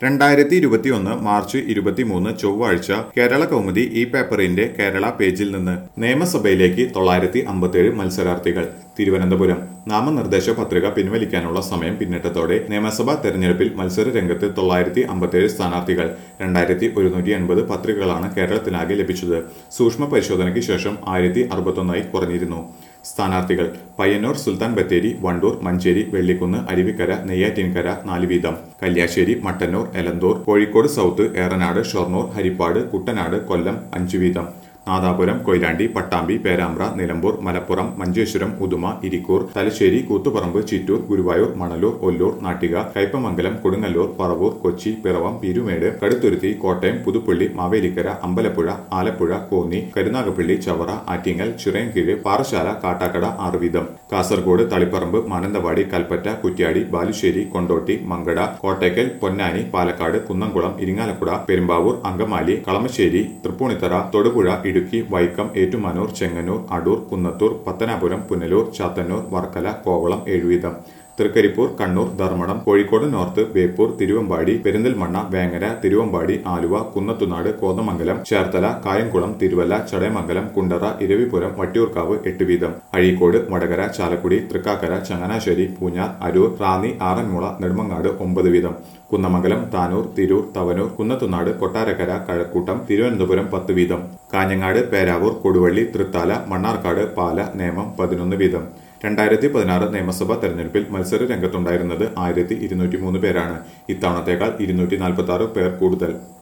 രണ്ടായിരത്തി ഇരുപത്തിയൊന്ന് മാർച്ച് ഇരുപത്തിമൂന്ന് ചൊവ്വാഴ്ച കേരള കൗമുദി ഈ പേപ്പറിന്റെ കേരള പേജിൽ നിന്ന് നിയമസഭയിലേക്ക് തൊള്ളായിരത്തി അമ്പത്തിയേഴ് മത്സരാർത്ഥികൾ തിരുവനന്തപുരം നാമനിർദ്ദേശ പത്രിക പിൻവലിക്കാനുള്ള സമയം പിന്നിട്ടതോടെ നിയമസഭാ തെരഞ്ഞെടുപ്പിൽ മത്സര രംഗത്ത് തൊള്ളായിരത്തി അമ്പത്തിയേഴ് സ്ഥാനാർത്ഥികൾ രണ്ടായിരത്തി ഒരുന്നൂറ്റി എൺപത് പത്രികകളാണ് കേരളത്തിനാകെ ലഭിച്ചത് സൂക്ഷ്മ പരിശോധനയ്ക്ക് ശേഷം ആയിരത്തി അറുപത്തൊന്നായി കുറഞ്ഞിരുന്നു സ്ഥാനാർത്ഥികൾ പയ്യന്നൂർ സുൽത്താൻ ബത്തേരി വണ്ടൂർ മഞ്ചേരി വെള്ളിക്കുന്ന് അരുവിക്കര നെയ്യാറ്റിൻകര നാല് വീതം കല്യാശ്ശേരി മട്ടന്നൂർ എലന്തൂർ കോഴിക്കോട് സൗത്ത് ഏറനാട് ഷൊർണൂർ ഹരിപ്പാട് കുട്ടനാട് കൊല്ലം അഞ്ചു വീതം നാദാപുരം കൊയിലാണ്ടി പട്ടാമ്പി പേരാമ്പ്ര നിലമ്പൂർ മലപ്പുറം മഞ്ചേശ്വരം ഉദുമ ഇരിക്കൂർ തലശ്ശേരി കൂത്തുപറമ്പ് ചിറ്റൂർ ഗുരുവായൂർ മണലൂർ ഒല്ലൂർ നാട്ടിക കയ്പമംഗലം കൊടുങ്ങല്ലൂർ പറവൂർ കൊച്ചി പിറവം പീരുമേട് കടുത്തുരുത്തി കോട്ടയം പുതുപ്പള്ളി മാവേലിക്കര അമ്പലപ്പുഴ ആലപ്പുഴ കോന്നി കരുനാഗപ്പള്ളി ചവറ ആറ്റിങ്ങൽ ചിറയൻകീഴ് പാറശാല കാട്ടാക്കട ആറ് വീതം കാസർഗോഡ് തളിപ്പറമ്പ് മാനന്തവാടി കൽപ്പറ്റ കുറ്റ്യാടി ബാലുശ്ശേരി കൊണ്ടോട്ടി മങ്കട കോട്ടയ്ക്കൽ പൊന്നാനി പാലക്കാട് കുന്നംകുളം ഇരിങ്ങാലക്കുട പെരുമ്പാവൂർ അങ്കമാലി കളമശ്ശേരി തൃപ്പൂണിത്തറ തൊടുപുഴ ഇടുക്കി വൈക്കം ഏറ്റുമാനൂർ ചെങ്ങന്നൂർ അടൂർ കുന്നത്തൂർ പത്തനാപുരം പുനലൂർ ചാത്തന്നൂർ വർക്കല കോവളം ഏഴുവീതം തൃക്കരിപ്പൂർ കണ്ണൂർ ധർമ്മടം കോഴിക്കോട് നോർത്ത് ബേപ്പൂർ തിരുവമ്പാടി പെരിന്തൽമണ്ണ വേങ്ങര തിരുവമ്പാടി ആലുവ കുന്നത്തുനാട് കോതമംഗലം ചേർത്തല കായംകുളം തിരുവല്ല ചടയമംഗലം കുണ്ടറ ഇരവിപുരം വട്ടിയൂർക്കാവ് എട്ട് വീതം അഴീക്കോട് വടകര ചാലക്കുടി തൃക്കാക്കര ചങ്ങനാശ്ശേരി പൂഞ്ഞാർ അരൂർ റാന്നി ആറന്മുള നെടുമങ്ങാട് ഒമ്പത് വീതം കുന്നമംഗലം താനൂർ തിരൂർ തവനൂർ കുന്നത്തുനാട് കൊട്ടാരക്കര കഴക്കൂട്ടം തിരുവനന്തപുരം പത്ത് വീതം കാഞ്ഞങ്ങാട് പേരാവൂർ കൊടുവള്ളി തൃത്താല മണ്ണാർക്കാട് പാല നേമം പതിനൊന്ന് വീതം രണ്ടായിരത്തി പതിനാറ് നിയമസഭാ തെരഞ്ഞെടുപ്പിൽ മത്സര രംഗത്തുണ്ടായിരുന്നത് ആയിരത്തി ഇരുന്നൂറ്റി മൂന്ന് പേരാണ് ഇത്തവണത്തേക്കാൾ ഇരുന്നൂറ്റി നാൽപ്പത്തി ആറ് പേർ കൂടുതൽ